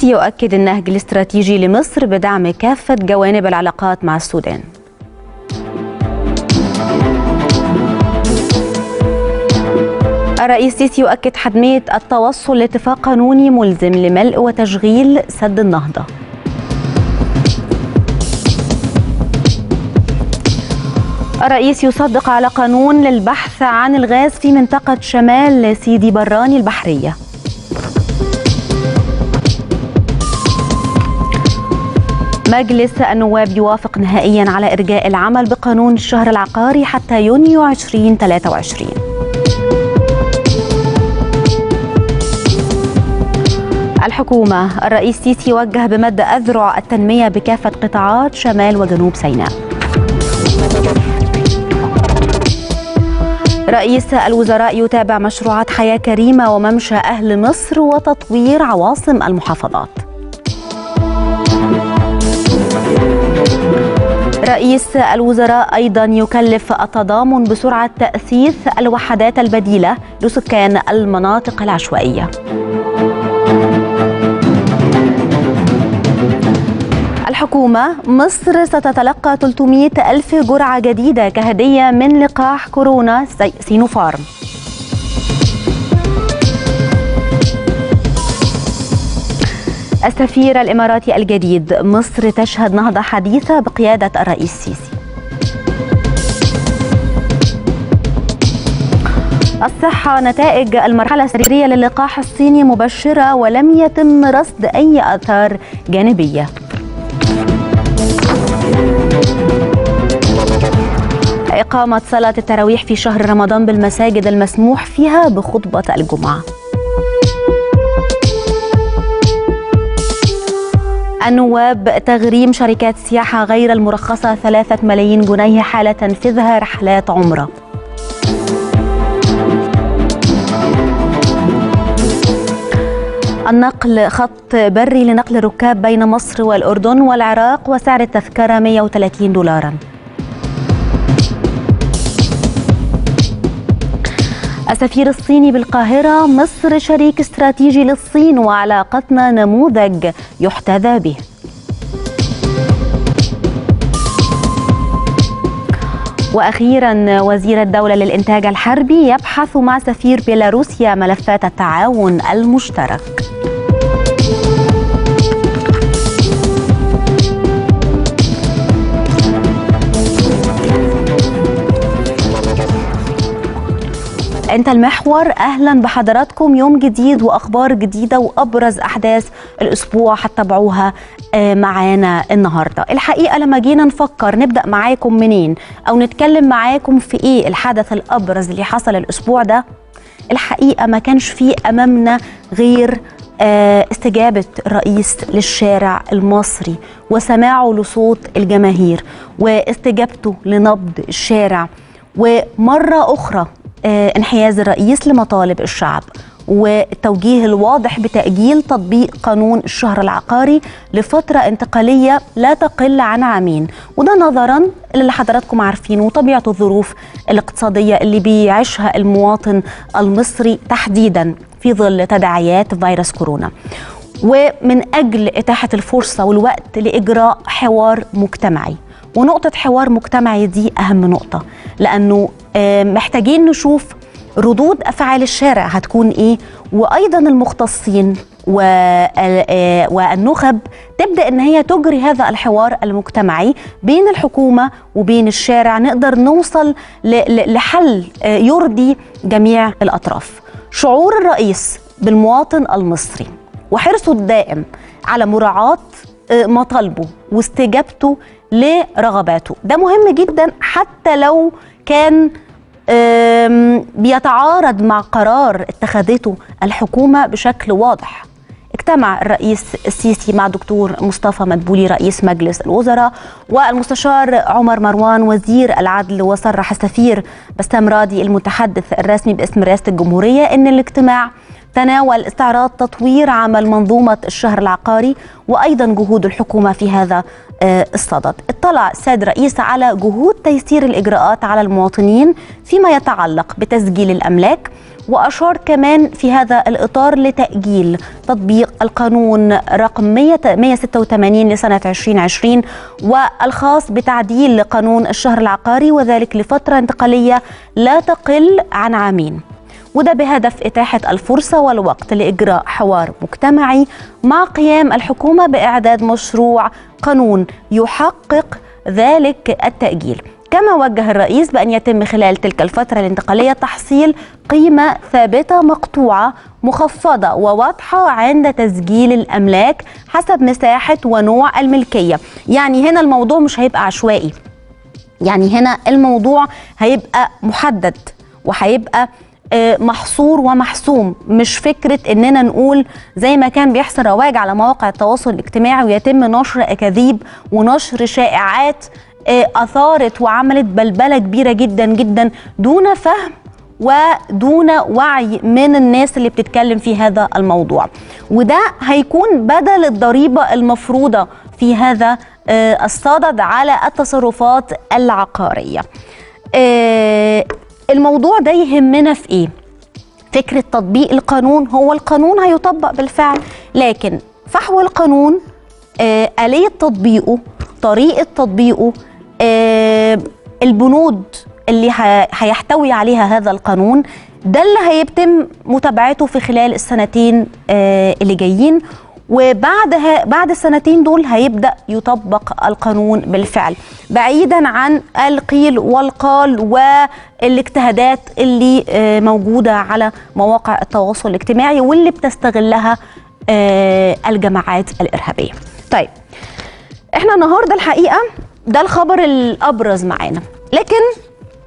السيسي يؤكد النهج الاستراتيجي لمصر بدعم كافة جوانب العلاقات مع السودان الرئيس السيسي يؤكد حتمية التوصل لاتفاق قانوني ملزم لملء وتشغيل سد النهضة الرئيس يصدق على قانون للبحث عن الغاز في منطقة شمال سيدي براني البحرية مجلس النواب يوافق نهائيا على إرجاء العمل بقانون الشهر العقاري حتى يونيو 2023 الحكومة الرئيس سيسي وجه بمد أذرع التنمية بكافة قطاعات شمال وجنوب سيناء رئيس الوزراء يتابع مشروعات حياة كريمة وممشى أهل مصر وتطوير عواصم المحافظات رئيس الوزراء أيضا يكلف التضامن بسرعة تأسيس الوحدات البديلة لسكان المناطق العشوائية الحكومة مصر ستتلقى 300 ألف جرعة جديدة كهدية من لقاح كورونا سينوفارم السفير الإماراتي الجديد مصر تشهد نهضة حديثة بقيادة الرئيس السيسي الصحة نتائج المرحلة السريرية للقاح الصيني مبشرة ولم يتم رصد أي آثار جانبية إقامة صلاة التراويح في شهر رمضان بالمساجد المسموح فيها بخطبة الجمعة النواب تغريم شركات السياحة غير المرخصة ثلاثة ملايين جنيه حال تنفيذها رحلات عمرة النقل خط بري لنقل الركاب بين مصر والأردن والعراق وسعر التذكرة 130 دولارا السفير الصيني بالقاهرة مصر شريك استراتيجي للصين وعلاقتنا نموذج يحتذى به واخيرا وزير الدوله للانتاج الحربي يبحث مع سفير بيلاروسيا ملفات التعاون المشترك انت المحور اهلا بحضراتكم يوم جديد واخبار جديده وابرز احداث الاسبوع هتتابعوها معانا النهارده الحقيقه لما جينا نفكر نبدا معاكم منين او نتكلم معاكم في ايه الحدث الابرز اللي حصل الاسبوع ده الحقيقه ما كانش فيه امامنا غير استجابة الرئيس للشارع المصري وسماعه لصوت الجماهير واستجابته لنبض الشارع ومرة أخرى انحياز الرئيس لمطالب الشعب والتوجيه الواضح بتأجيل تطبيق قانون الشهر العقاري لفترة انتقالية لا تقل عن عامين وده نظرا اللي حضراتكم عارفينه وطبيعة الظروف الاقتصادية اللي بيعيشها المواطن المصري تحديدا في ظل تداعيات فيروس كورونا ومن أجل إتاحة الفرصة والوقت لإجراء حوار مجتمعي ونقطة حوار مجتمعي دي أهم نقطة لأنه محتاجين نشوف ردود أفعال الشارع هتكون إيه وأيضا المختصين والنخب تبدأ إن هي تجري هذا الحوار المجتمعي بين الحكومة وبين الشارع نقدر نوصل لحل يرضي جميع الأطراف شعور الرئيس بالمواطن المصري وحرصه الدائم على مراعاة مطالبه واستجابته لرغباته ده مهم جدا حتى لو كان بيتعارض مع قرار اتخذته الحكومة بشكل واضح اجتمع الرئيس السيسي مع دكتور مصطفى مدبولي رئيس مجلس الوزراء والمستشار عمر مروان وزير العدل وصرح السفير بسام راضي المتحدث الرسمي باسم رئاسة الجمهورية ان الاجتماع تناول استعراض تطوير عمل منظومة الشهر العقاري وأيضا جهود الحكومة في هذا الصدد اطلع السيد الرئيس على جهود تيسير الإجراءات على المواطنين فيما يتعلق بتسجيل الأملاك وأشار كمان في هذا الإطار لتأجيل تطبيق القانون رقم 186 لسنة 2020 والخاص بتعديل قانون الشهر العقاري وذلك لفترة انتقالية لا تقل عن عامين وده بهدف إتاحة الفرصة والوقت لإجراء حوار مجتمعي مع قيام الحكومة بإعداد مشروع قانون يحقق ذلك التأجيل كما وجه الرئيس بأن يتم خلال تلك الفترة الانتقالية تحصيل قيمة ثابتة مقطوعة مخفضة وواضحة عند تسجيل الأملاك حسب مساحة ونوع الملكية يعني هنا الموضوع مش هيبقى عشوائي يعني هنا الموضوع هيبقى محدد وهيبقى محصور ومحسوم مش فكرة اننا نقول زي ما كان بيحصل رواج على مواقع التواصل الاجتماعي ويتم نشر اكاذيب ونشر شائعات اثارت وعملت بلبله كبيره جدا جدا دون فهم ودون وعي من الناس اللي بتتكلم في هذا الموضوع وده هيكون بدل الضريبه المفروضه في هذا الصدد على التصرفات العقاريه الموضوع ده يهمنا في ايه فكره تطبيق القانون هو القانون هيطبق بالفعل لكن فحوى القانون آلية تطبيقه طريقة تطبيقه آه البنود اللي هيحتوي عليها هذا القانون ده اللي هيتم متابعته في خلال السنتين آه اللي جايين وبعد بعد السنتين دول هيبدا يطبق القانون بالفعل بعيدا عن القيل والقال والاجتهادات اللي آه موجوده على مواقع التواصل الاجتماعي واللي بتستغلها الجماعات الارهابيه. طيب احنا النهارده الحقيقه ده الخبر الابرز معانا لكن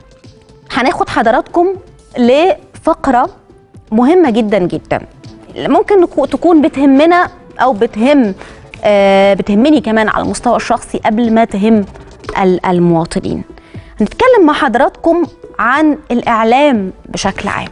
هناخد حضراتكم لفقره مهمه جدا جدا ممكن تكون بتهمنا او بتهم آه بتهمني كمان على المستوى الشخصي قبل ما تهم المواطنين هنتكلم مع حضراتكم عن الاعلام بشكل عام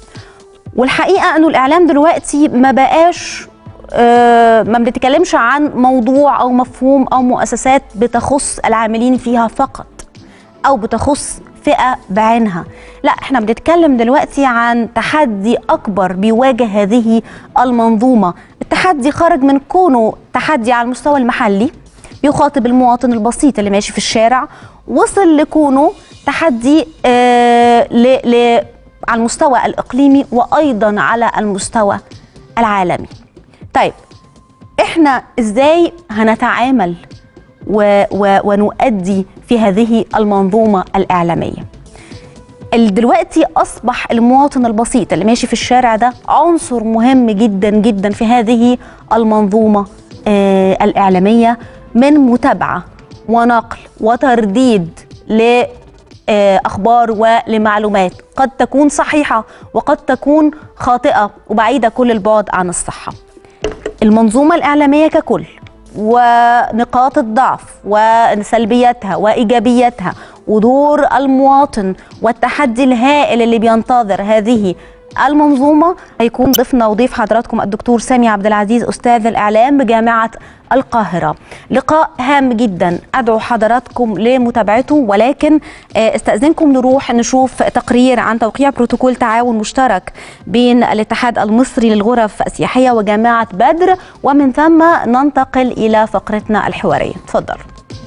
والحقيقه انه الاعلام دلوقتي ما بقاش آه ما بنتكلمش عن موضوع او مفهوم او مؤسسات بتخص العاملين فيها فقط او بتخص فئه بعينها لا احنا بنتكلم دلوقتي عن تحدي اكبر بيواجه هذه المنظومه التحدي خرج من كونه تحدي على المستوى المحلي بيخاطب المواطن البسيط اللي ماشي في الشارع وصل لكونه تحدي آه ل ل على المستوى الاقليمي وايضا على المستوى العالمي طيب احنا ازاي هنتعامل و و ونؤدي في هذه المنظومه الاعلاميه دلوقتي اصبح المواطن البسيط اللي ماشي في الشارع ده عنصر مهم جدا جدا في هذه المنظومه آه الاعلاميه من متابعه ونقل وترديد ل اخبار ولمعلومات قد تكون صحيحه وقد تكون خاطئه وبعيده كل البعد عن الصحه المنظومه الاعلاميه ككل ونقاط الضعف وسلبياتها وايجابياتها ودور المواطن والتحدي الهائل اللي بينتظر هذه المنظومه هيكون ضيفنا وضيف حضراتكم الدكتور سامي عبد العزيز استاذ الاعلام بجامعه القاهره لقاء هام جدا ادعو حضراتكم لمتابعته ولكن استاذنكم نروح نشوف تقرير عن توقيع بروتوكول تعاون مشترك بين الاتحاد المصري للغرف السياحيه وجامعه بدر ومن ثم ننتقل الى فقرتنا الحواريه تفضل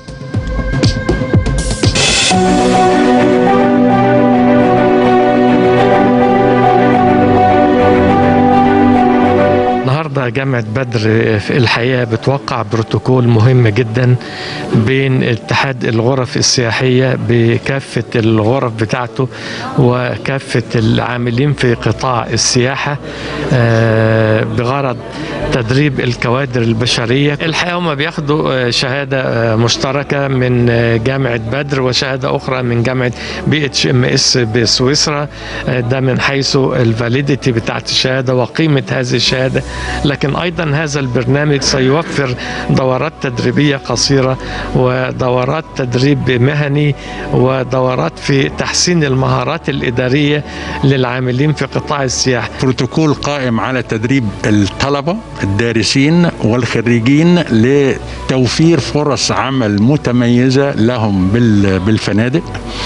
النهارده جامعه بدر في الحقيقه بتوقع بروتوكول مهم جدا بين اتحاد الغرف السياحيه بكافه الغرف بتاعته وكافه العاملين في قطاع السياحه بغرض تدريب الكوادر البشريه الحقيقه هم بياخدوا شهاده مشتركه من جامعه بدر وشهاده اخرى من جامعه بي اتش ام اس بسويسرا ده من حيث الفاليديتي بتاعت الشهاده وقيمه هذه الشهاده لكن ايضا هذا البرنامج سيوفر دورات تدريبيه قصيره ودورات تدريب مهني ودورات في تحسين المهارات الاداريه للعاملين في قطاع السياحه. بروتوكول قائم على تدريب الطلبه الدارسين والخريجين لتوفير فرص عمل متميزه لهم بالفنادق.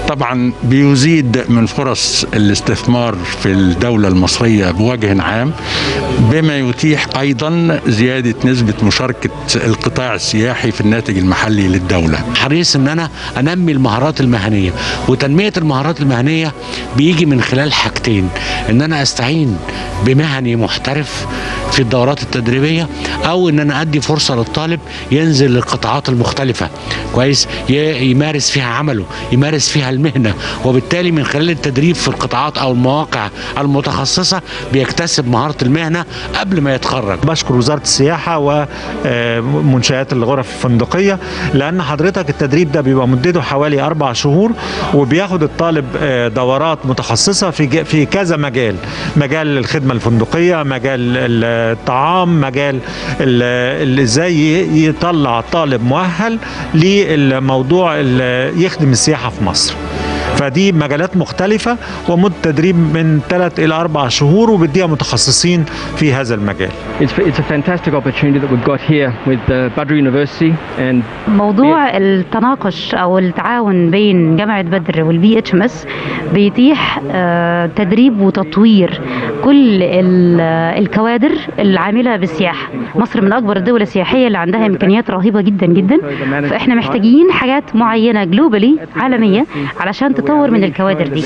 طبعا بيزيد من فرص الاستثمار في الدولة المصرية بوجه عام بما يتيح أيضا زيادة نسبة مشاركة القطاع السياحي في الناتج المحلي للدولة حريص ان انا انمي المهارات المهنيه وتنميه المهارات المهنيه بيجي من خلال حاجتين ان انا استعين بمهني محترف في الدورات التدريبيه او ان انا ادي فرصه للطالب ينزل للقطاعات المختلفه كويس ي- يمارس فيها عمله يمارس فيها المهنه وبالتالي من خلال التدريب في القطاعات او المواقع المتخصصه بيكتسب مهاره المهنه قبل ما يتخرج بشكر وزاره السياحه ومنشات الغرف الفندقيه لان حضرتك التدريب ده بيبقى مدته حوالي اربع شهور وبياخد الطالب آه، دورات متخصصه في ج- في كذا مجال مجال الخدمه الفندقيه مجال الطعام مجال ال- ال- ازاي ي- يطلع طالب مؤهل للموضوع ال- يخدم السياحه في مصر فدي مجالات مختلفة ومدة تدريب من ثلاث إلى أربع شهور وبديها متخصصين في هذا المجال It's, it's a fantastic opportunity that we've got here with uh, Badr University and موضوع التناقش او التعاون بين جامعه بدر والبي اتش ام اس بيتيح آه، تدريب وتطوير كل ال- الكوادر العامله بالسياحه مصر من اكبر الدول السياحيه اللي عندها امكانيات رهيبه جدا جدا فاحنا محتاجين حاجات معينه جلوبالي عالميه علشان تطور من الكوادر دي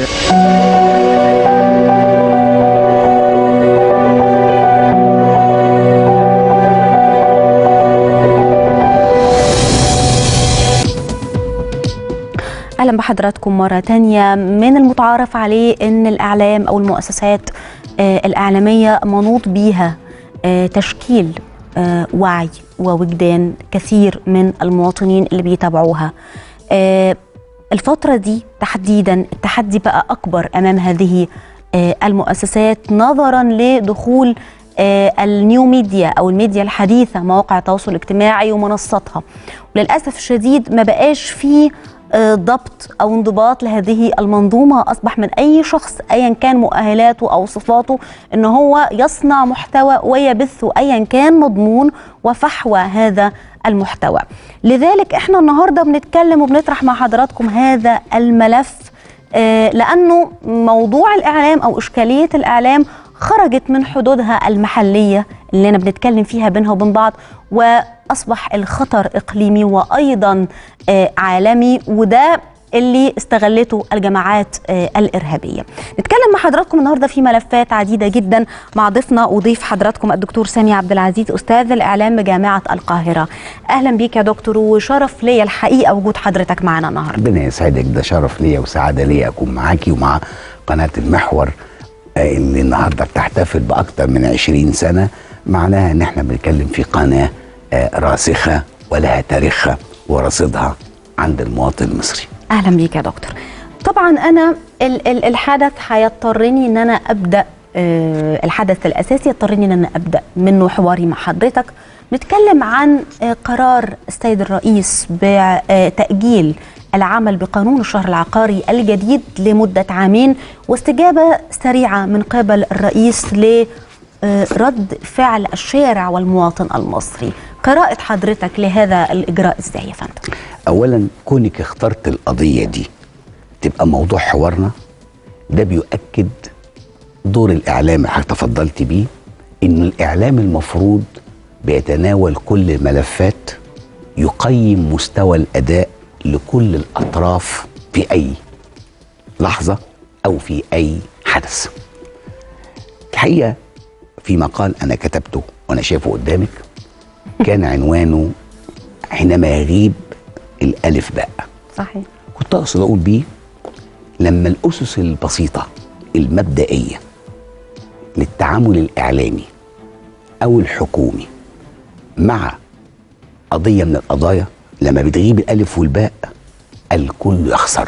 اهلا بحضراتكم مره تانية من المتعارف عليه ان الاعلام او المؤسسات آه، الاعلاميه منوط بيها آه، تشكيل آه، وعي ووجدان كثير من المواطنين اللي بيتابعوها آه، الفتره دي تحديدا التحدي بقى اكبر امام هذه آه، المؤسسات نظرا لدخول آه، النيو ميديا او الميديا الحديثه مواقع التواصل الاجتماعي ومنصاتها وللاسف الشديد ما بقاش فيه آه، ضبط او انضباط لهذه المنظومه اصبح من اي شخص ايا كان مؤهلاته او صفاته ان هو يصنع محتوى ويبث ايا كان مضمون وفحوى هذا المحتوى لذلك احنا النهارده بنتكلم وبنطرح مع حضراتكم هذا الملف آه، لانه موضوع الاعلام او اشكاليه الاعلام خرجت من حدودها المحليه اللي انا بنتكلم فيها بينها وبين بعض واصبح الخطر اقليمي وايضا آه، عالمي وده اللي استغلته الجماعات آه، الارهابيه. نتكلم مع حضراتكم النهارده في ملفات عديده جدا مع ضيفنا وضيف حضراتكم الدكتور سامي عبد العزيز استاذ الاعلام بجامعه القاهره. اهلا بيك يا دكتور وشرف ليا الحقيقه وجود حضرتك معنا النهارده. ربنا يسعدك ده شرف ليا وسعاده ليا اكون معاكي ومع قناه المحور آه، اللي النهارده بتحتفل باكتر من 20 سنه معناها ان احنا بنتكلم في قناه آه، راسخه ولها تاريخها ورصيدها عند المواطن المصري اهلا بيك يا دكتور طبعا انا ال- ال- الحدث هيضطرني ان انا ابدا آه، الحدث الاساسي يضطرني ان انا ابدا منه حواري مع حضرتك نتكلم عن آه، قرار السيد الرئيس بتاجيل العمل بقانون الشهر العقاري الجديد لمده عامين واستجابه سريعه من قبل الرئيس ل آه، رد فعل الشارع والمواطن المصري قراءة حضرتك لهذا الإجراء إزاي يا فندم؟ اولا كونك اخترت القضيه دي تبقى موضوع حوارنا ده بيؤكد دور الاعلام اللي حضرتك تفضلت بيه ان الاعلام المفروض بيتناول كل الملفات يقيم مستوى الاداء لكل الاطراف في اي لحظه او في اي حدث الحقيقه في مقال انا كتبته وانا شايفه قدامك كان عنوانه حينما يغيب الالف باء صحيح كنت اقصد اقول بيه لما الاسس البسيطه المبدئيه للتعامل الاعلامي او الحكومي مع قضيه من القضايا لما بتغيب الالف والباء الكل يخسر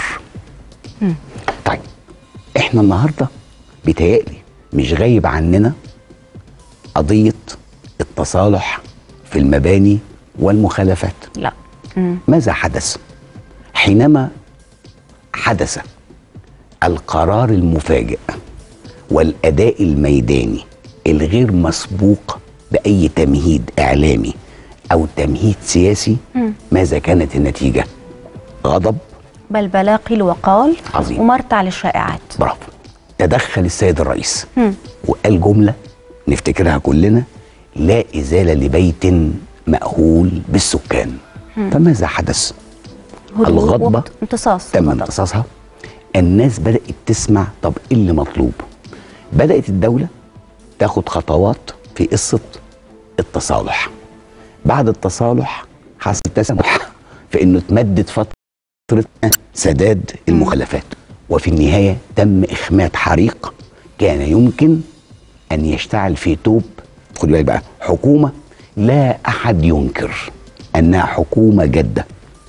طيب احنا النهارده بيتهيألي مش غايب عننا قضيه التصالح في المباني والمخالفات لا ماذا حدث حينما حدث القرار المفاجئ والاداء الميداني الغير مسبوق باي تمهيد اعلامي او تمهيد سياسي ماذا كانت النتيجه غضب بلبلة قيل وقال عظيم. ومرتع للشائعات برافو تدخل السيد الرئيس مم. وقال جملة نفتكرها كلنا لا إزالة لبيت مأهول بالسكان فماذا حدث؟ هدوء الغضبة امتصاص تم الغضب. امتصاصها الناس بدأت تسمع طب ايه اللي مطلوب بدأت الدولة تاخد خطوات في قصة التصالح بعد التصالح حصل تسامح في انه تمدد فترة سداد المخلفات وفي النهاية تم إخماد حريق كان يمكن أن يشتعل في توب خد بالك بقى حكومة لا أحد ينكر أنها حكومة جادة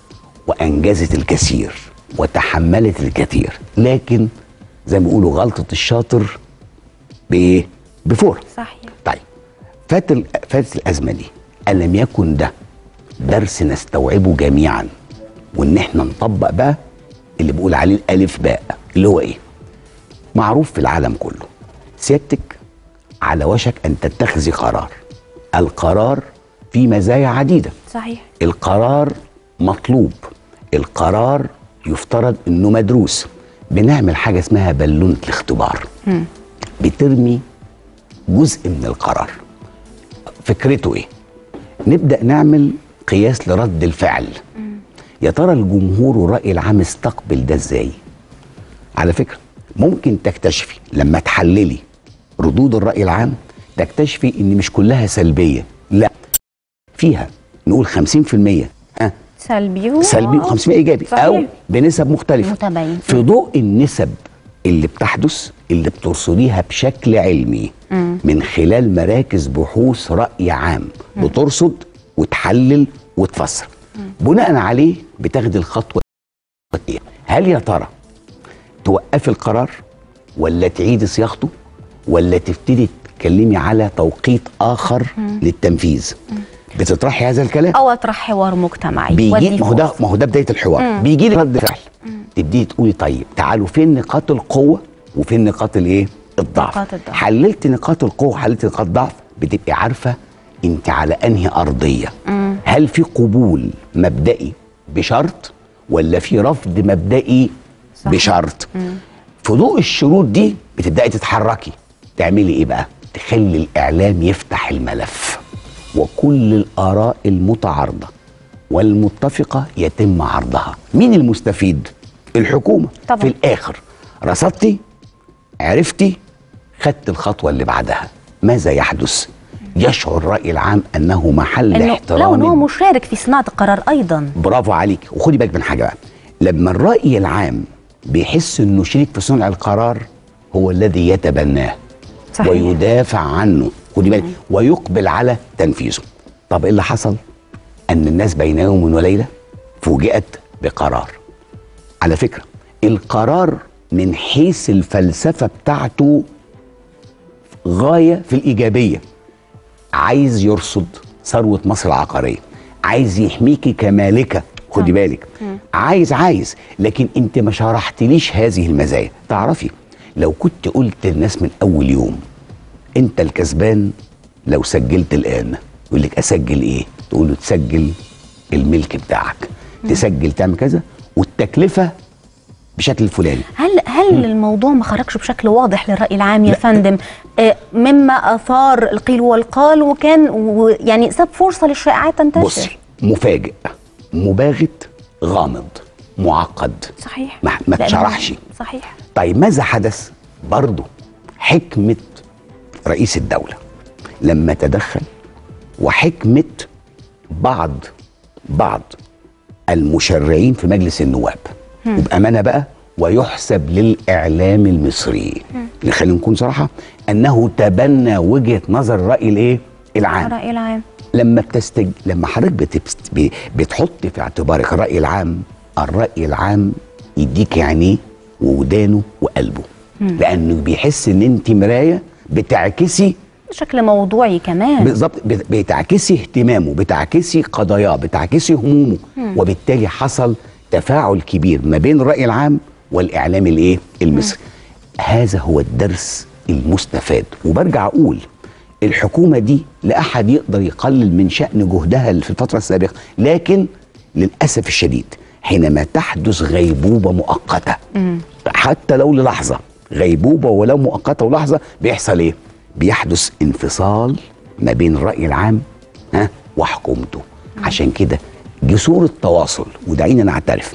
وانجزت الكثير وتحملت الكثير لكن زي ما بيقولوا غلطه الشاطر بايه بفور صحيح طيب فات ال- فاتت الازمه دي الم يكن ده درس نستوعبه جميعا وان احنا نطبق بقى اللي بيقول عليه الالف باء اللي هو ايه معروف في العالم كله سيادتك على وشك ان تتخذي قرار القرار فيه مزايا عديده صحيح القرار مطلوب القرار يفترض انه مدروس بنعمل حاجه اسمها بالونه الاختبار بترمي جزء من القرار فكرته ايه نبدا نعمل قياس لرد الفعل يا ترى الجمهور والراي العام استقبل ده ازاي على فكره ممكن تكتشفي لما تحللي ردود الراي العام تكتشفي ان مش كلها سلبيه لا فيها نقول 50% ها سلبي و... سلبي و500 ايجابي صحيح. او بنسب مختلفه متباين. في ضوء النسب اللي بتحدث اللي بترصديها بشكل علمي من خلال مراكز بحوث راي عام بترصد وتحلل وتفسر بناء عليه بتاخد الخطوه إيه؟ هل يا ترى توقفي القرار ولا تعيدي صياغته ولا تبتدي تتكلمي على توقيت اخر للتنفيذ بتطرحي هذا الكلام او اطرح حوار مجتمعي بيجي ودي ما هو ده فرصة. ما هو ده بدايه الحوار بيجي لك رد فعل تبتدي تقولي طيب تعالوا فين نقاط القوه وفين نقاط الايه الضعف نقاط الضعف. حللت نقاط القوه وحللت نقاط الضعف بتبقي عارفه انت على انهي ارضيه هل في قبول مبدئي بشرط ولا في رفض مبدئي صحيح. بشرط في ضوء الشروط دي بتبداي تتحركي تعملي ايه بقى تخلي الاعلام يفتح الملف وكل الاراء المتعارضه والمتفقه يتم عرضها مين المستفيد الحكومه طبعا. في الاخر رصدتي عرفتي خدت الخطوه اللي بعدها ماذا يحدث يشعر الراي العام انه محل انه لو احترام انه هو مشارك في صناعه القرار ايضا برافو عليك وخدي بالك من حاجه بقى لما الراي العام بيحس انه شريك في صنع القرار هو الذي يتبناه صحيح. ويدافع عنه خدي بالك ويقبل على تنفيذه طب ايه اللي حصل ان الناس بين يوم وليله فوجئت بقرار على فكره القرار من حيث الفلسفه بتاعته غايه في الايجابيه عايز يرصد ثروه مصر العقاريه عايز يحميكي كمالكه خدي بالك عايز عايز لكن انت ما شرحتليش هذه المزايا تعرفي لو كنت قلت للناس من اول يوم انت الكسبان لو سجلت الان يقول لك اسجل ايه تقول له تسجل الملك بتاعك تسجل تعمل كذا والتكلفه بشكل الفلاني هل هل الموضوع ما خرجش بشكل واضح للراي العام يا فندم آه، مما اثار القيل والقال وكان و- يعني ساب فرصه للشائعات تنتشر بصي مفاجئ مباغت غامض معقد صحيح ما, ما لأنه- تشرحش صحيح طيب ماذا حدث برضه حكمة رئيس الدولة لما تدخل وحكمة بعض بعض المشرعين في مجلس النواب وبأمانة بقى ويحسب للإعلام المصري خلينا نكون صراحة أنه تبنى وجهة نظر الرأي الإيه؟ العام الراي العام لما بتستج لما حضرتك بتبست... ب... بتحط في اعتبارك الراي العام الراي العام يديك عينيه وودانه وقلبه لانه بيحس ان انت مرايه بتعكسي بشكل موضوعي كمان بالظبط بت- بتعكسي اهتمامه بتعكسي قضاياه بتعكسي همومه وبالتالي حصل تفاعل كبير ما بين الراي العام والاعلام الايه المصري هذا هو الدرس المستفاد وبرجع اقول الحكومه دي لا احد يقدر يقلل من شان جهدها في الفتره السابقه لكن للاسف الشديد حينما تحدث غيبوبه مؤقته حتى لو للحظه غيبوبه ولو مؤقته ولحظه بيحصل ايه؟ بيحدث انفصال ما بين الراي العام ها وحكومته عشان كده جسور التواصل ودعينا نعترف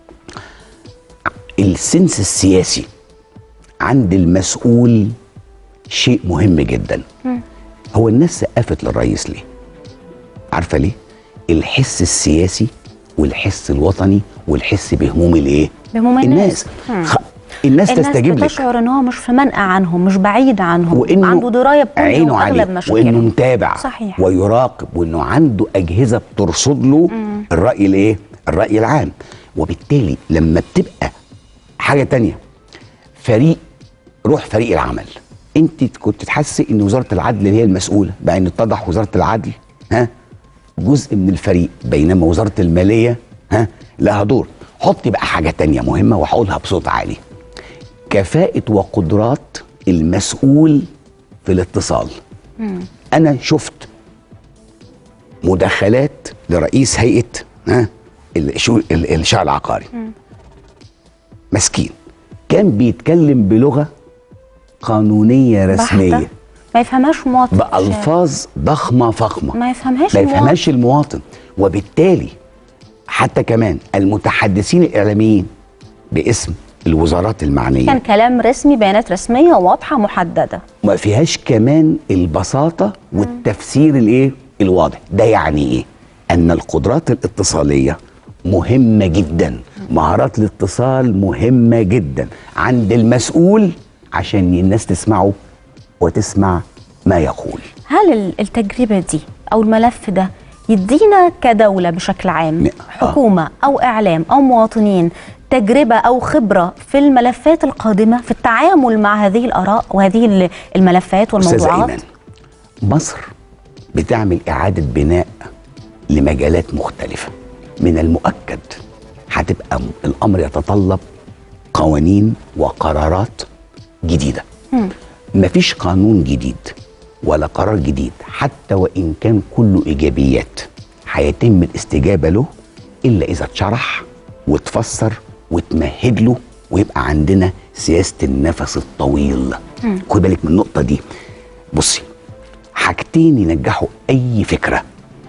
السنس السياسي عند المسؤول شيء مهم جدا هو الناس سقفت للرئيس ليه عارفه ليه الحس السياسي والحس الوطني والحس بهموم الايه بهموم الناس. مم. خ... الناس, الناس تستجيب لك بتشعر ان هو مش في منأى عنهم مش بعيد عنهم وانه عنده درايه بكل عينه واغلب عليه مشاكلهم وانه متابع صحيح. ويراقب وانه عنده اجهزه بترصد له الراي الايه الراي العام وبالتالي لما بتبقى حاجه تانية فريق روح فريق العمل انت كنت تحسي ان وزاره العدل هي المسؤوله بقى ان اتضح وزاره العدل ها جزء من الفريق بينما وزاره الماليه ها لها دور حطي بقى حاجه تانية مهمه وهقولها بصوت عالي كفاءة وقدرات المسؤول في الاتصال أنا شفت مداخلات لرئيس هيئة ها الشو- ال- الشعب العقاري مسكين كان بيتكلم بلغة قانونية رسمية بحتة. ما يفهمهاش مواطن بألفاظ ضخمة فخمة ما يفهمهاش ما المواطن. يفهمهاش المواطن وبالتالي حتى كمان المتحدثين الإعلاميين باسم الوزارات المعنية كان كلام رسمي بيانات رسميه واضحه محدده ما فيهاش كمان البساطة والتفسير الايه الواضح ده يعني ايه ان القدرات الاتصالية مهمة جدا مهارات الاتصال مهمة جدا عند المسؤول عشان الناس تسمعه وتسمع ما يقول هل ال- التجربه دي او الملف ده يدينا كدوله بشكل عام م- آه. حكومه او اعلام او مواطنين تجربه او خبره في الملفات القادمه في التعامل مع هذه الاراء وهذه ال- الملفات أستاذ والموضوعات أيمن مصر بتعمل إعادة بناء لمجالات مختلفة من المؤكد هتبقى م- الأمر يتطلب قوانين وقرارات جديدة مفيش قانون جديد ولا قرار جديد حتى وإن كان كله إيجابيات هيتم الاستجابة له إلا إذا اتشرح وتفسر وتمهد له ويبقى عندنا سياسة النفس الطويل خد بالك من النقطة دي بصي حاجتين ينجحوا أي فكرة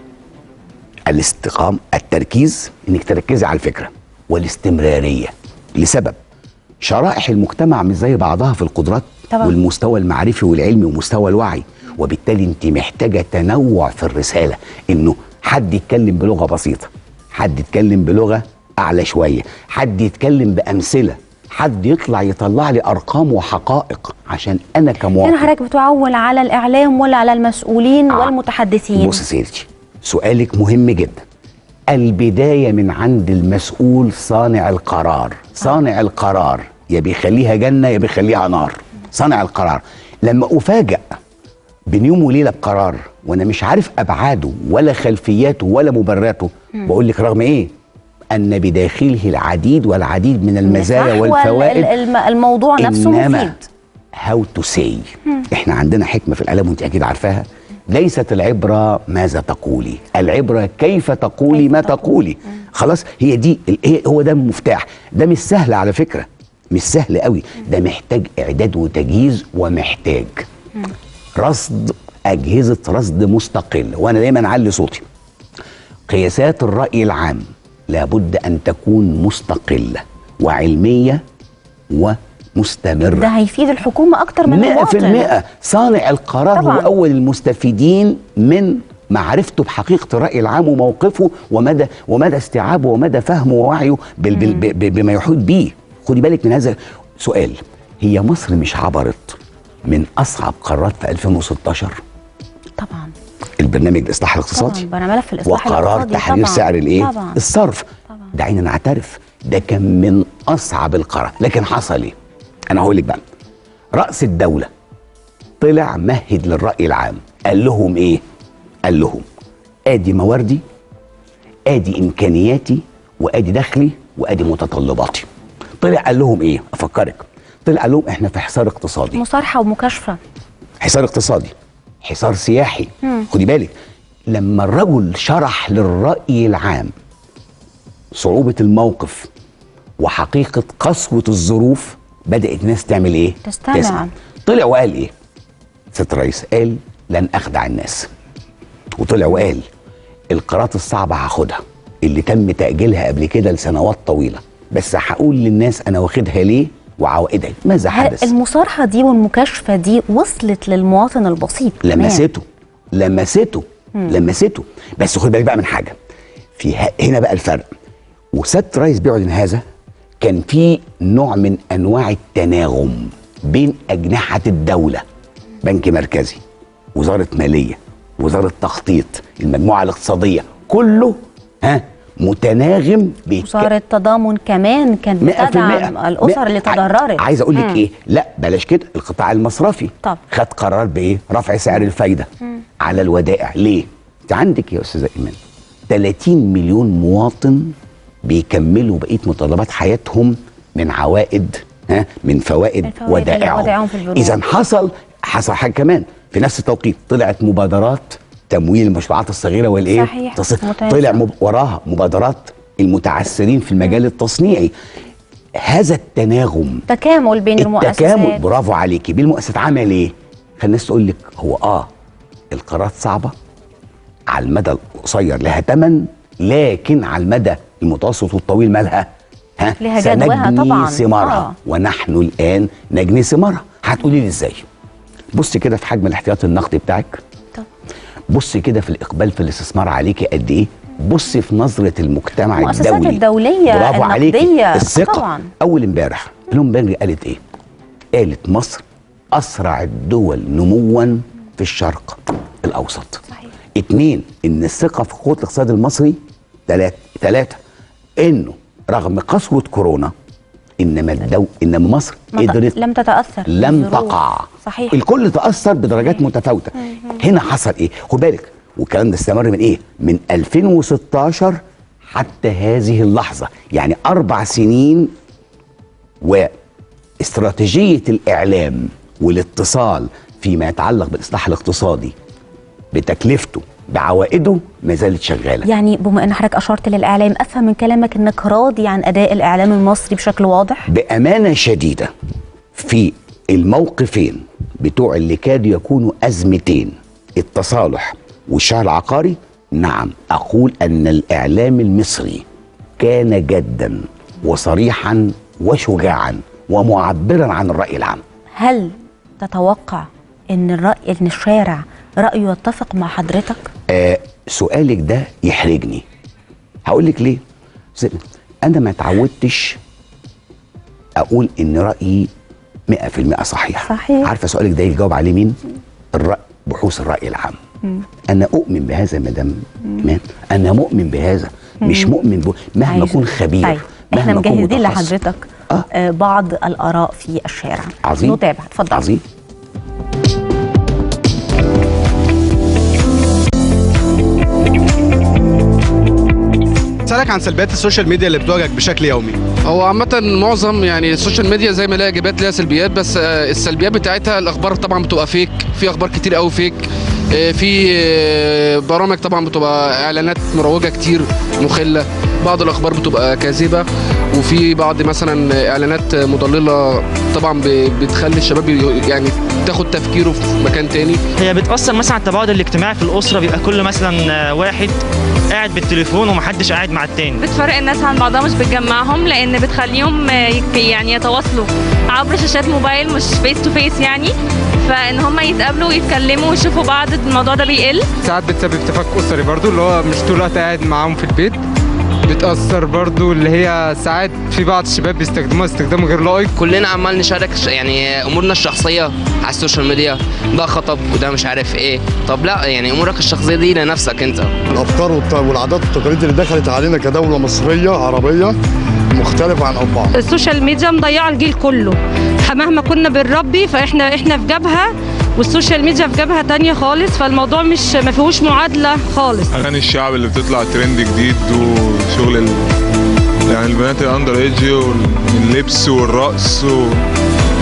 الاستقام التركيز انك تركزي على الفكره والاستمراريه لسبب شرائح المجتمع مش زي بعضها في القدرات طبعا. والمستوى المعرفي والعلمي ومستوى الوعي وبالتالي انت محتاجه تنوع في الرساله انه حد يتكلم بلغه بسيطه حد يتكلم بلغه اعلى شويه حد يتكلم بامثله حد يطلع يطلع لي ارقام وحقائق عشان انا كمواطن كان حضرتك بتعول على الاعلام ولا على المسؤولين آه. والمتحدثين بص سيدتي سؤالك مهم جدا البداية من عند المسؤول صانع القرار صانع القرار يا بيخليها جنة يا بيخليها نار صانع القرار لما أفاجأ بين يوم وليلة بقرار وأنا مش عارف أبعاده ولا خلفياته ولا مبرراته بقول لك رغم إيه أن بداخله العديد والعديد من المزايا نحو ال- والفوائد ال- الم- الموضوع نفسه إنما مفيد هاو تو سي احنا عندنا حكمه في الاعلام وانت اكيد عارفاها ليست العبره ماذا تقولي العبره كيف تقولي كيف ما تقول. تقولي خلاص هي دي ال- هي هو ده المفتاح ده مش سهل على فكره مش سهل قوي ده محتاج اعداد وتجهيز ومحتاج رصد اجهزه رصد مستقله وانا دايما اعلي صوتي قياسات الراي العام لابد ان تكون مستقله وعلميه ومستمره ده هيفيد الحكومه اكتر من مئة في المواطن المئة صانع القرار طبعاً. هو أول المستفيدين من معرفته بحقيقة الرأي العام وموقفه ومدى ومدى استيعابه ومدى فهمه ووعيه بال بال ب- ب- بما يحيط به خدي بالك من هذا سؤال هي مصر مش عبرت من أصعب قرارات في 2016 طبعا البرنامج الإصلاح الاقتصادي طبعا ملف الاصلاح وقرار الاقتصادي تحرير طبعاً. سعر الايه طبعا الصرف طبعاً. دعينا نعترف ده كان من اصعب القرارات لكن حصل ايه انا هقول لك بقى راس الدوله طلع مهد للراي العام قال لهم ايه قال لهم ادي مواردي ادي امكانياتي وادي دخلي وادي متطلباتي طلع قال لهم ايه افكرك طلع قال لهم احنا في حصار اقتصادي مصارحه ومكاشفه حصار اقتصادي حصار سياحي خدي بالك لما الرجل شرح للرأي العام صعوبه الموقف وحقيقه قسوه الظروف بدات الناس تعمل ايه تستمع. طلع وقال ايه ست رئيس قال لن اخدع الناس وطلع وقال القرارات الصعبه هاخدها اللي تم تاجيلها قبل كده لسنوات طويله بس هقول للناس انا واخدها ليه وعوائدها ماذا هل حدث المصارحه دي والمكاشفه دي وصلت للمواطن البسيط كمان. لمسته لمسته لمسته بس خد بالك بقى من حاجه في ه- هنا بقى الفرق وسياده رئيس بيعلن هذا كان في نوع من انواع التناغم بين اجنحه الدوله بنك مركزي وزاره ماليه وزاره تخطيط المجموعه الاقتصاديه كله ها متناغم بيتك- وزاره تضامن كمان كانت 100% بتدعم الاسر اللي مئة- تضررت عايز اقول لك مم. ايه لا بلاش كده القطاع المصرفي طب. خد قرار بايه رفع سعر الفايده على الودائع ليه انت عندك يا استاذه ايمان 30 مليون مواطن بيكملوا بقيه متطلبات حياتهم من عوائد ها من فوائد الفوائد اللي ودائعهم ودائعهم في البنوك. اذا حصل حصل حاجه كمان في نفس التوقيت طلعت مبادرات تمويل المشروعات الصغيره والايه صحيح. تص- متناسق. طلع مب... وراها مبادرات المتعثرين في المجال التصنيعي هذا التناغم تكامل بين المؤسسات التكامل برافو عليكي بالمؤسسات عمل ايه؟ خلي الناس تقول لك هو اه القرارات صعبه على المدى القصير لها ثمن لكن على المدى المتوسط والطويل مالها ها لها جدواها سنجني طبعاً. ثمارها آه. ونحن الان نجني ثمارها هتقولي لي ازاي؟ بص كده في حجم الاحتياطي النقدي بتاعك طب. بص كده في الاقبال في الاستثمار عليكي قد ايه بص في نظره المجتمع المؤسسات الدولي الدولية برافو عليكي النقدية. الثقه طبعاً. اول امبارح بلومبرج قالت ايه قالت مصر اسرع الدول نموا في الشرق الاوسط صحيح. اتنين ان الثقه في قوه الاقتصاد المصري تلاتة تلاتة انه رغم قسوه كورونا انما الدو انما مصر ما ت- قدرت لم تتاثر لم بالظروف. تقع صحيح الكل تاثر بدرجات متفاوته هنا حصل ايه خد بالك والكلام ده استمر من ايه من 2016 حتى هذه اللحظه يعني اربع سنين واستراتيجيه الاعلام والاتصال فيما يتعلق بالاصلاح الاقتصادي بتكلفته بعوائده ما زالت شغاله يعني بما ان حضرتك اشرت للاعلام افهم من كلامك انك راضي عن اداء الاعلام المصري بشكل واضح بأمانة شديدة في الموقفين بتوع اللي كادوا يكونوا أزمتين التصالح والشهر العقاري نعم أقول أن الإعلام المصري كان جدا وصريحا وشجاعا ومعبرا عن الرأي العام هل تتوقع ان الراي ان الشارع رايه يتفق مع حضرتك آه سؤالك ده يحرجني هقول لك ليه زي- انا ما اتعودتش اقول ان رايي 100% صحيح صحيح. عارفه سؤالك ده يجاوب عليه مين الرأي بحوث الراي العام انا اؤمن بهذا مدام ايمان انا مؤمن بهذا مش مؤمن ب... مهما عايز- اكون خبير طيب احنا مهما أكون مجهزين متخصص. لحضرتك آه. آه. بعض الاراء في الشارع عظيم نتابع اتفضل عظيم اسالك عن سلبيات السوشيال ميديا اللي بتواجهك بشكل يومي هو عامة معظم يعني السوشيال ميديا زي ما لها ايجابيات ليها سلبيات بس آه، السلبيات بتاعتها الاخبار طبعا بتبقى فيك في اخبار كتير قوي فيك آه، في آه، برامج طبعا بتبقى اعلانات مروجه كتير مخله بعض الاخبار بتبقى كاذبه وفي بعض مثلا اعلانات مضلله طبعا ب- بتخلي الشباب ي- يعني تاخد تفكيره في مكان تاني هي بتأثر مثلا على التباعد الاجتماعي في الأسرة بيبقى كل مثلا آه، واحد قاعد بالتليفون ومحدش قاعد مع التاني بتفرق الناس عن بعضها مش بتجمعهم لان بتخليهم آه، يك- يعني يتواصلوا عبر شاشات موبايل مش فيس تو فيس يعني فان هم يتقابلوا ويتكلموا ويشوفوا بعض الموضوع ده بيقل ساعات بتسبب تفك اسري برضو اللي هو مش طول الوقت قاعد معاهم في البيت بتأثر برضو اللي هي ساعات في بعض الشباب بيستخدموها استخدام غير لائق كلنا عمال نشارك ش- يعني امورنا الشخصيه على السوشيال ميديا ده خطب وده مش عارف ايه طب لا يعني امورك الشخصيه دي لنفسك انت الافكار والت- والعادات والتقاليد اللي دخلت علينا كدوله مصريه عربيه مختلفه عن بعض السوشيال ميديا مضيعه الجيل كله مهما كنا بنربي فاحنا احنا في جبهه والسوشيال ميديا في جبهه تانية خالص فالموضوع مش ما فيهوش معادله خالص اغاني الشعب اللي بتطلع ترند جديد وشغل ال... يعني البنات الاندر ايدج واللبس والرقص والكلام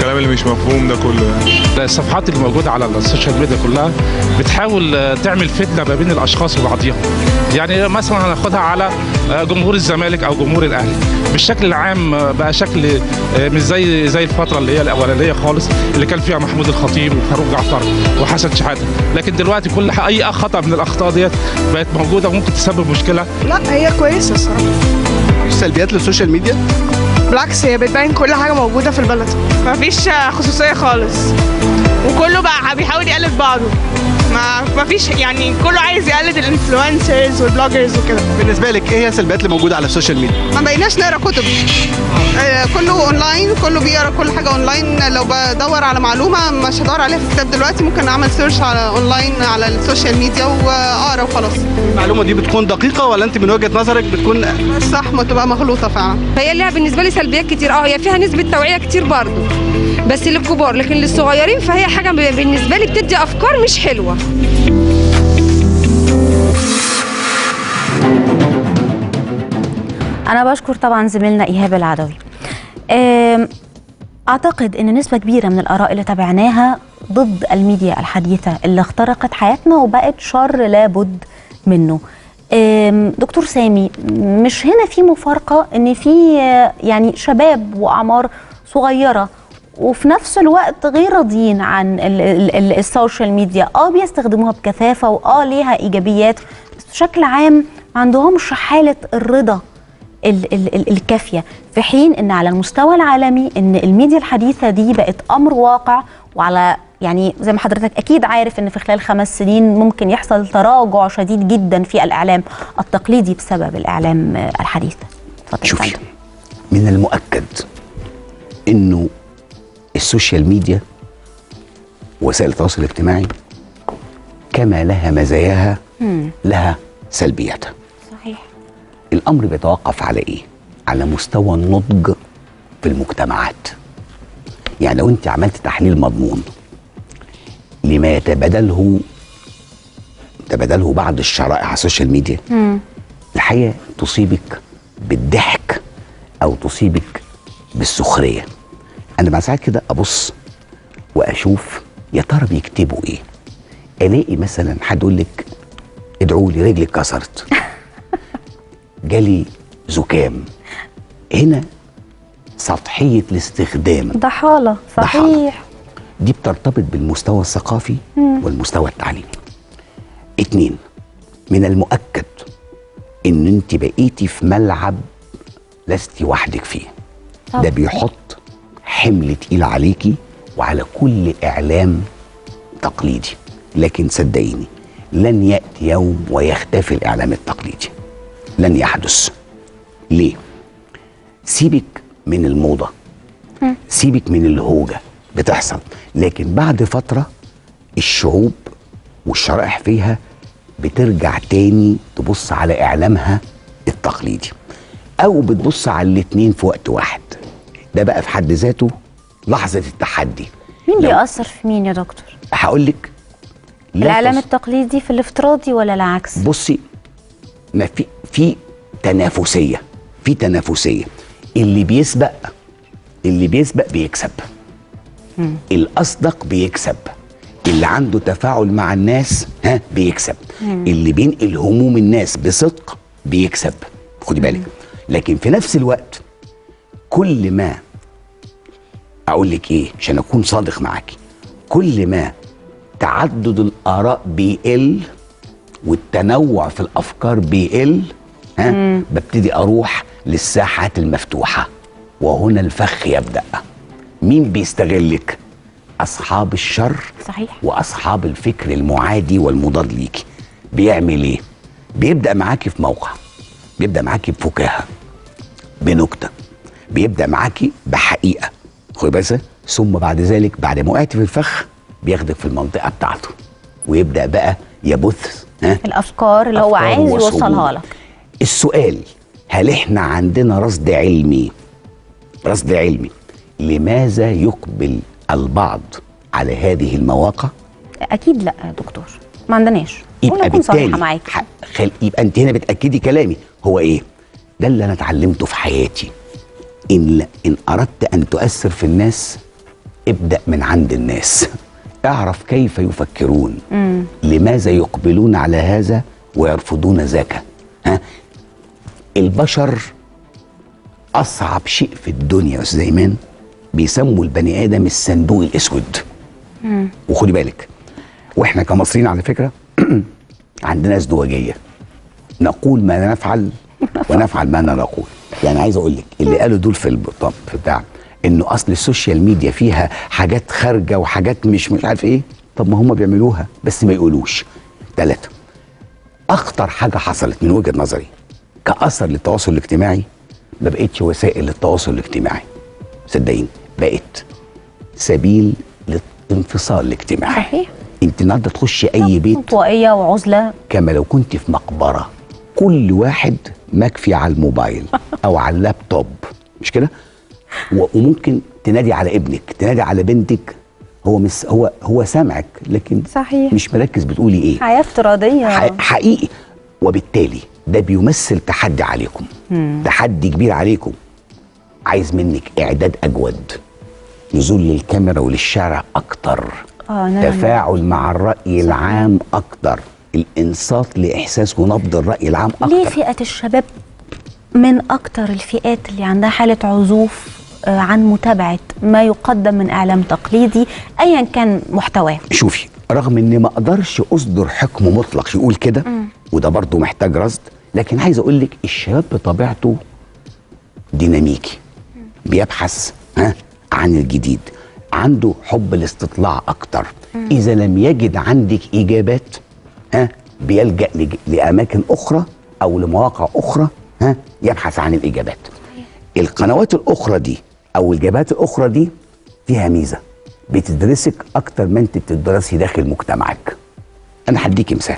والكلام اللي مش مفهوم ده كله يعني الصفحات اللي موجوده على السوشيال ميديا كلها بتحاول آه، تعمل فتنه ما بين الاشخاص وبعضهم يعني مثلا هناخدها على آه، جمهور الزمالك او جمهور الاهلي بالشكل العام آه، بقى شكل آه، مش زي زي الفتره اللي هي الاولانيه خالص اللي كان فيها محمود الخطيب وفاروق جعفر وحسن شحاته لكن دلوقتي كل ح- اي خطا من الاخطاء ديت بقت موجوده وممكن تسبب مشكله لا هي كويسه الصراحه مفيش سلبيات للسوشيال ميديا بالعكس هي بتبين كل حاجه موجوده في البلد مفيش خصوصيه خالص وكله بقى بيحاول يقلد بعضه ما مفيش يعني كله عايز يقلد الانفلونسرز والبلوجرز وكده بالنسبه لك ايه هي السلبيات اللي موجوده على السوشيال ميديا ما بقيناش نقرا كتب آه، كله اونلاين كله بيقرا كل حاجه اونلاين لو بدور على معلومه مش هدور عليها في كتاب دلوقتي ممكن اعمل سيرش على اونلاين على السوشيال ميديا واقرا وخلاص المعلومه دي بتكون دقيقه ولا انت من وجهه نظرك بتكون صح ما تبقى مغلوطه فعلا هي ليها بالنسبه لي سلبيات كتير اه هي فيها نسبه توعيه كتير برضه بس للكبار لكن للصغيرين فهي حاجه بالنسبه لي بتدي افكار مش حلوه أنا بشكر طبعا زميلنا إيهاب العدوي أم، أعتقد أن نسبة كبيرة من الآراء اللي تابعناها ضد الميديا الحديثة اللي اخترقت حياتنا وبقت شر لابد منه أم، دكتور سامي مش هنا في مفارقة أن في آه، يعني شباب وأعمار صغيرة وفي نفس الوقت غير راضيين عن ال- ال- ال- السوشيال ميديا اه بيستخدموها بكثافة واه ليها إيجابيات بس بشكل عام ما عندهمش حالة الرضا ال- ال- ال- الكافيه في حين ان على المستوى العالمي ان الميديا الحديثه دي بقت امر واقع وعلى يعني زي ما حضرتك اكيد عارف ان في خلال خمس سنين ممكن يحصل تراجع شديد جدا في الاعلام التقليدي بسبب الاعلام آه، الحديث اتفضل شوفي فندم. من المؤكد انه السوشيال ميديا وسائل التواصل الاجتماعي كما لها مزاياها مم، لها سلبياتها صحيح الامر بيتوقف على ايه على مستوى النضج في المجتمعات يعني لو انت عملت تحليل مضمون لما يتبادله تبادله بعض الشرائع على السوشيال ميديا مم. الحقيقه تصيبك بالضحك او تصيبك بالسخريه انا مع ساعات كده ابص واشوف يا ترى بيكتبوا ايه الاقي مثلا حد يقول لك ادعوا لي رجلي اتكسرت جالي زكام هنا سطحيه الاستخدام ضحاله ضحالة. صحيح دي بترتبط بالمستوى الثقافي مم. والمستوى التعليمي اتنين من المؤكد ان انت بقيتي في ملعب لست وحدك فيه طبعا. ده بيحط حمل تقيل عليكي وعلى كل اعلام تقليدي لكن صدقيني لن ياتي يوم ويختفي الاعلام التقليدي لن يحدث ليه سيبك من الموضه سيبك من الهوجه بتحصل لكن بعد فتره الشعوب والشرائح فيها بترجع تاني تبص على اعلامها التقليدي او بتبص على الاتنين في وقت واحد ده بقى في حد ذاته لحظه التحدي مين بيأثر في مين يا دكتور هقول لك لا الاعلام تص- التقليدي في الافتراضي ولا العكس بصي ما في في تنافسيه في تنافسيه اللي بيسبق اللي بيسبق بيكسب الاصدق بيكسب اللي عنده تفاعل مع الناس ها بيكسب مم. اللي بينقل هموم الناس بصدق بيكسب خدي بالك لكن في نفس الوقت كل ما اقول لك ايه عشان اكون صادق معاكي كل ما تعدد الاراء بيقل والتنوع في الافكار بيقل ها مم. ببتدي اروح للساحات المفتوحه وهنا الفخ يبدا مين بيستغلك اصحاب الشر صحيح واصحاب الفكر المعادي والمضاد ليكي بيعمل ايه بيبدا معاكي في موقع بيبدا معاكي بفكاهه بنكته بيبدا معاكي بحقيقه خدي بالك ثم بعد ذلك بعد ما وقعت في الفخ بياخدك في المنطقه بتاعته ويبدا بقى يبث ها الافكار اللي هو أفكار عايز يوصلها وصمود. لك السؤال هل احنا عندنا رصد علمي رصد علمي لماذا يقبل البعض على هذه المواقع اكيد لا يا دكتور ما عندناش يبقى ونكون صريحه بالتالي معاك ح- خل... يبقى انت هنا بتاكدي كلامي هو ايه ده اللي انا اتعلمته في حياتي ان ل... ان اردت ان تؤثر في الناس ابدا من عند الناس اعرف كيف يفكرون مم. لماذا يقبلون على هذا ويرفضون ذاك ها البشر اصعب شيء في الدنيا يا استاذ ايمان بيسموا البني ادم الصندوق الاسود مم. وخدي بالك واحنا كمصريين على فكره عندنا ازدواجيه نقول ما نفعل ونفعل ما لا نقول يعني عايز اقول لك اللي قالوا دول في البطاق بتاع انه اصل السوشيال ميديا فيها حاجات خارجه وحاجات مش مش عارف ايه طب ما هم بيعملوها بس ما يقولوش ثلاثه اخطر حاجه حصلت من وجهه نظري كاثر للتواصل الاجتماعي ما بقتش وسائل للتواصل الاجتماعي صدقيني بقت سبيل للانفصال الاجتماعي صحيح انت النهارده تخشي اي بيت انطوائيه وعزله كما لو كنت في مقبره كل واحد مكفي على الموبايل او على اللابتوب مش كده و- وممكن تنادي على ابنك تنادي على بنتك هو مش هو هو سامعك لكن صحيح مش مركز بتقولي ايه حياه افتراضيه ح- حقيقي وبالتالي ده بيمثل تحدي عليكم مم. تحدي كبير عليكم عايز منك اعداد اجود نزول للكاميرا وللشارع اكتر اه نعم تفاعل مع الراي العام اكتر الانصات لاحساس ونبض الراي العام ليه اكتر فئه الشباب من اكتر الفئات اللي عندها حاله عزوف آه، عن متابعه ما يقدم من اعلام تقليدي ايا كان محتواه شوفي رغم اني ما اقدرش اصدر حكم مطلق يقول كده مم. وده برضو محتاج رصد لكن عايز اقول لك الشباب بطبيعته ديناميكي بيبحث ها عن الجديد عنده حب الاستطلاع اكتر مم. اذا لم يجد عندك اجابات ها بيلجا لج- لاماكن اخرى او لمواقع اخرى ها يبحث عن الاجابات القنوات الاخرى دي او الجبهات الاخرى دي فيها ميزه بتدرسك اكتر ما انت بتدرسي داخل مجتمعك انا هديكي مثال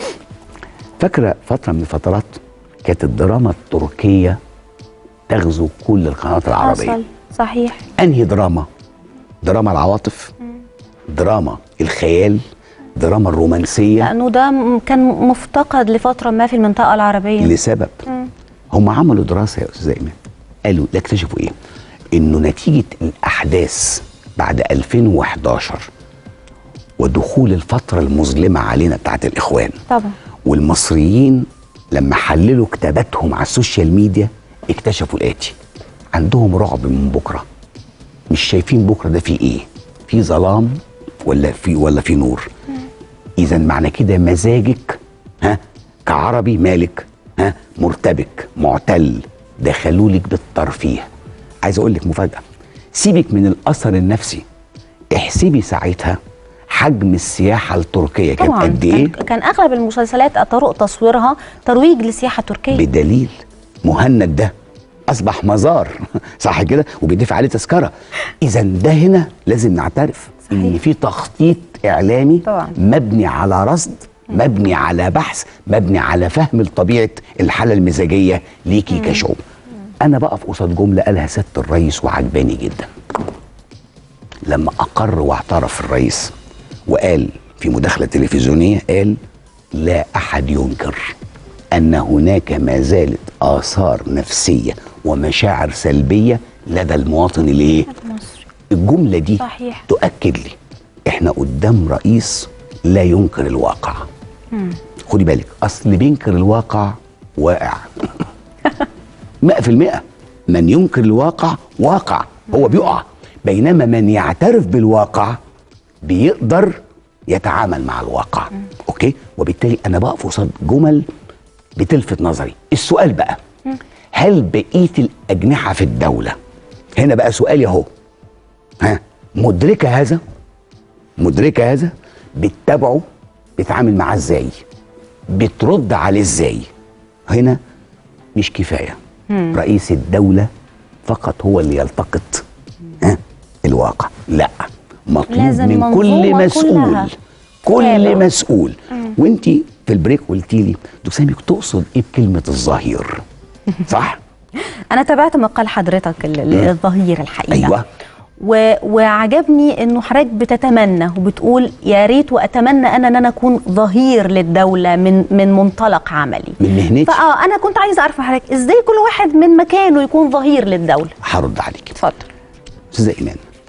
فاكره فتره من الفترات كانت الدراما التركيه تغزو كل القنوات العربيه حصل صحيح انهي دراما دراما العواطف دراما الخيال دراما الرومانسيه لانه ده م- كان مفتقد لفتره ما في المنطقه العربيه لسبب مم. هم عملوا دراسه يا استاذ ايمان قالوا لا اكتشفوا ايه انه نتيجه الاحداث بعد 2011 ودخول الفتره المظلمه علينا بتاعت الاخوان طبعا والمصريين لما حللوا كتاباتهم على السوشيال ميديا اكتشفوا الاتي عندهم رعب من بكره مش شايفين بكره ده فيه ايه في ظلام ولا في ولا في نور اذا معنى كده مزاجك ها كعربي مالك ها مرتبك معتل دخلولك بالترفيه عايز اقول لك مفاجاه سيبك من الاثر النفسي احسبي ساعتها حجم السياحه التركيه كانت طبعا قد ايه كان, كان اغلب المسلسلات طرق تصويرها ترويج لسياحه تركيه بدليل مهند ده اصبح مزار صح كده وبيدفع عليه تذكره اذا ده هنا لازم نعترف ان في تخطيط اعلامي طبعا. مبني على رصد مبني على بحث مبني على فهم لطبيعه الحاله المزاجيه ليكي كشعوب انا بقف قصاد جمله قالها سياده الرئيس وعجباني جدا لما اقر واعترف الرئيس وقال في مداخله تلفزيونيه قال لا احد ينكر ان هناك ما زالت اثار نفسيه ومشاعر سلبيه لدى المواطن الايه الجمله دي صحيح تؤكد لي احنا قدام رئيس لا ينكر الواقع مم. خدي بالك اصل اللي بينكر الواقع واقع 100% من ينكر الواقع واقع هو بيقع بينما من يعترف بالواقع بيقدر يتعامل مع الواقع اوكي وبالتالي انا بقف قصاد جمل بتلفت نظري السؤال بقى هل بقيه الاجنحه في الدوله هنا بقى سؤالي اهو ها مدركه هذا مدركه هذا بتتابعه بتعامل معاه ازاي بترد عليه ازاي هنا مش كفايه مم. رئيس الدوله فقط هو اللي يلتقط ها الواقع لا مطلوب لازم من كل منظومة مسؤول كلها. كل تابع. مسؤول مم. وانت في البريك قلتي لي دكتور سامي تقصد ايه بكلمه الظهير صح انا تابعت مقال حضرتك ال- ال- مم. الظهير الحقيقه ايوه و... وعجبني انه حضرتك بتتمنى وبتقول يا ريت واتمنى انا ان انا اكون ظهير للدوله من من منطلق عملي من مهنتي فاه انا كنت عايزه اعرف من حضرتك ازاي كل واحد من مكانه يكون ظهير للدوله هرد عليك اتفضل استاذه ايمان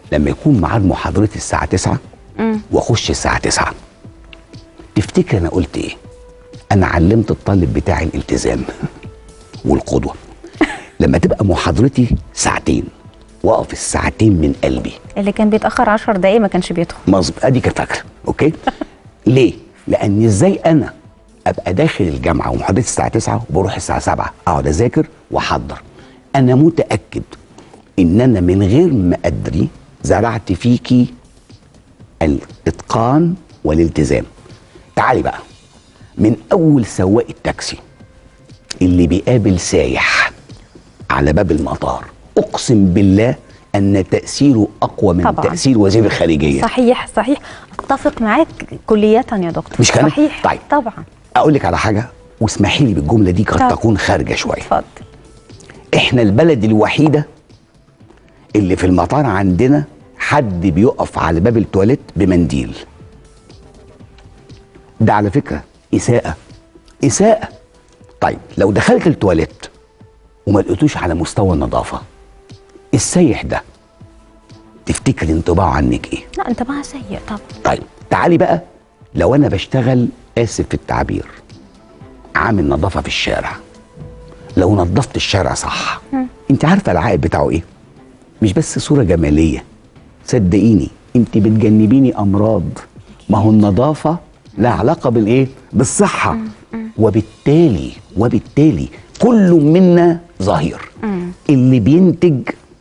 لما يكون ميعاد محاضرتي الساعه 9 مم. واخش الساعه 9 تفتكر انا قلت ايه انا علمت الطالب بتاعي الالتزام والقدوه لما تبقى محاضرتي ساعتين واقف الساعتين من قلبي اللي كان بيتاخر 10 دقايق ما كانش بيدخل مظبوط ادي كانت فاكره اوكي ليه لان ازاي انا ابقى داخل الجامعه ومحاضرتي الساعه 9 وبروح الساعه 7 اقعد اذاكر واحضر انا متاكد ان انا من غير ما ادري زرعت فيكي الاتقان والالتزام تعالي بقى من اول سواق التاكسي اللي بيقابل سايح على باب المطار اقسم بالله ان تاثيره اقوى من طبعاً. تاثير وزير الخارجيه صحيح صحيح اتفق معاك كلية يا دكتور مش كده؟ صحيح طيب. طبعا اقول لك على حاجه واسمحي لي بالجمله دي قد طب. تكون خارجه شويه اتفضل احنا البلد الوحيده اللي في المطار عندنا حد بيقف على باب التواليت بمنديل ده على فكره اساءه اساءه طيب لو دخلت التواليت وما لقيتوش على مستوى النظافه السايح ده تفتكر انطباعه عنك ايه لا انت بقى سيء طبعا طيب تعالي بقى لو انا بشتغل اسف في التعبير عامل نظافه في الشارع لو نظفت الشارع صح مم. انت عارفه العائد بتاعه ايه مش بس صوره جماليه صدقيني انت بتجنبيني امراض ما هو النظافه لها علاقه بالايه بالصحه وبالتالي وبالتالي كل منا ظهير اللي بينتج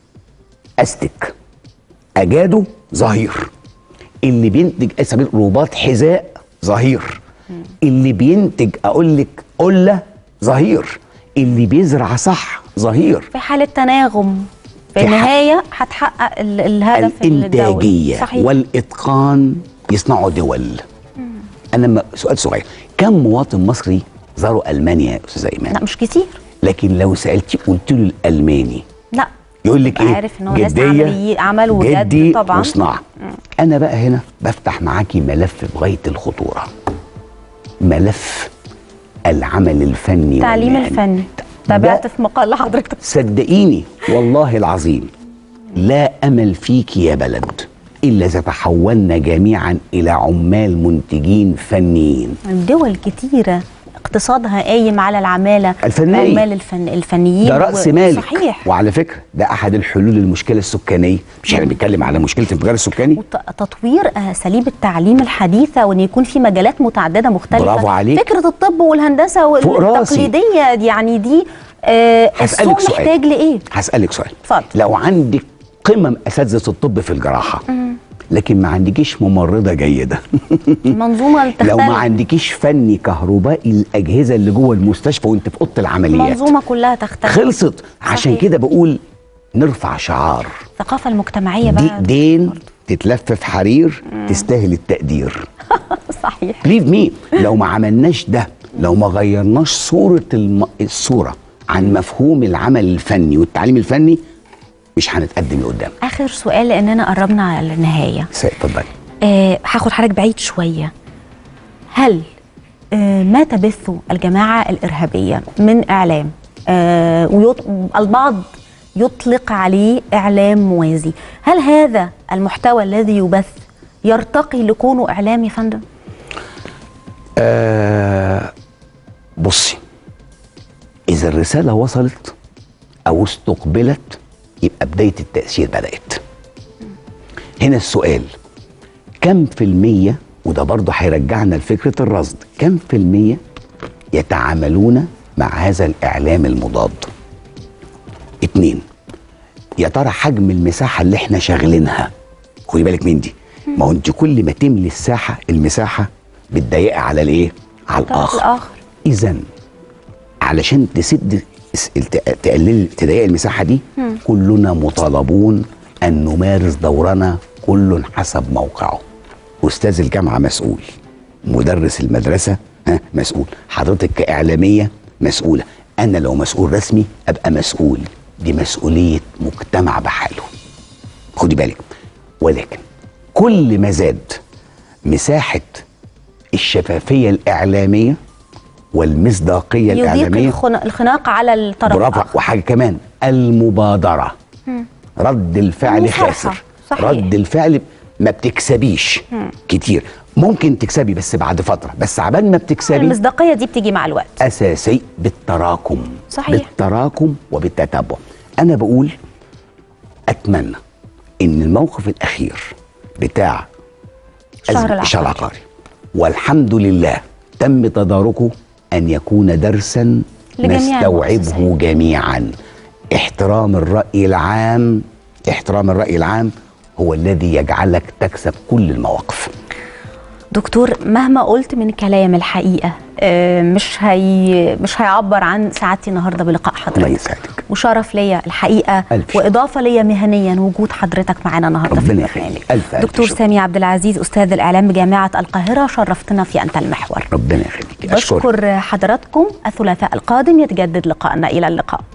استك اجاده ظهير اللي بينتج اسابيع رباط حذاء ظهير اللي بينتج اقول لك قله ظهير اللي بيزرع صح ظهير في حالة تناغم في في ح- النهاية هتحقق ال- الهدف الدولي الانتاجيه صحيح والاتقان يصنعوا دول انا ما سؤال صغير كم مواطن مصري زاروا المانيا يا استاذ ايمان لا مش كتير لكن لو سالتي قلت له الالماني لا يقول لك يبقى ايه عارف ان هو ناس عملي عملوا جد جدي طبعا وصناعه انا بقى هنا بفتح معاكي ملف بغايه الخطوره ملف العمل الفني التعليم والمهني. الفني تابعت في مقال لحضرتك صدقيني والله العظيم لا امل فيك يا بلد الا اذا تحولنا جميعا الى عمال منتجين فنيين دول كتيرة اقتصادها قايم على العمالة الفنية. عمال الفن الفنيين ده راس و- مالك صحيح وعلى فكره ده احد الحلول للمشكله السكانيه مش احنا بنتكلم على مشكله الانفجار السكاني ت- تطوير اساليب التعليم الحديثه وان يكون في مجالات متعدده مختلفه برافو عليك. فكره الطب والهندسه فوق راسي. والتقليديه يعني دي آه هسألك السوق سؤال. محتاج لايه هسالك سؤال اتفضل لو عندك قمم اساتذه الطب في الجراحه لكن ما عندكيش ممرضه جيده المنظومه لو تختلف ما عندكيش فني كهربائي الاجهزه اللي جوه المستشفى وانت في اوضه العمليات المنظومه كلها تختلف خلصت عشان صحيح. كده بقول نرفع شعار الثقافه المجتمعيه دي بقى دين تتلف في حرير تستاهل التقدير صحيح بليف مي لو ما عملناش ده لو ما غيرناش صورة الم... الصورة عن مفهوم العمل الفني والتعليم الفني مش هنتقدم لقدام اخر سؤال لاننا قربنا على النهايه اتفضلي آه هاخد حضرتك بعيد شويه هل آه ما تبثه الجماعه الارهابيه من اعلام آه ويط... البعض يطلق عليه اعلام موازي هل هذا المحتوى الذي يبث يرتقي لكونه اعلام يا فندم آه بصي إذا الرسالة وصلت أو استقبلت يبقى بداية التأثير بدأت هنا السؤال كم في المية وده برضه هيرجعنا لفكرة الرصد كم في المية يتعاملون مع هذا الإعلام المضاد اتنين يا ترى حجم المساحة اللي احنا شاغلينها خدي بالك من دي ما هو انت كل ما تملي الساحة المساحة بتضيقي على الايه على الطرف الآخر الاخر اذا علشان تسد الس- الت- تقلل تضيق المساحه دي مم. كلنا مطالبون ان نمارس دورنا كل حسب موقعه استاذ الجامعه مسؤول مدرس المدرسه ها مسؤول حضرتك كاعلاميه مسؤوله انا لو مسؤول رسمي ابقى مسؤول دي مسؤوليه مجتمع بحاله خدي بالك ولكن كل ما زاد مساحه الشفافيه الاعلاميه والمصداقيه يضيق الاعلاميه الخنا- الخناق على الطرف برافو الاخر وحاجه كمان المبادره مم. رد الفعل المصارحة. خاسر صحيح. رد الفعل ما بتكسبيش مم. كتير ممكن تكسبي بس بعد فتره بس عبال ما بتكسبي المصداقيه دي بتيجي مع الوقت اساسي بالتراكم صحيح. بالتراكم وبالتتبع انا بقول اتمنى ان الموقف الاخير بتاع الشهر أزمة العقاري. الشهر العقاري والحمد لله تم تداركه ان يكون درسا لجميع نستوعبه جميعا احترام الراي العام احترام الراي العام هو الذي يجعلك تكسب كل المواقف دكتور مهما قلت من كلام الحقيقه آه، مش هي مش هيعبر عن سعادتي النهارده بلقاء الله حضرتك يسعدك وشرف ليا الحقيقه ألف واضافه ليا مهنيا وجود حضرتك معانا النهارده في ربنا البرنامج يخليك الف الف دكتور شكر. سامي عبد العزيز استاذ الاعلام بجامعه القاهره شرفتنا في انت المحور ربنا يخليك اشكرك بشكر حضراتكم الثلاثاء القادم يتجدد لقائنا الى اللقاء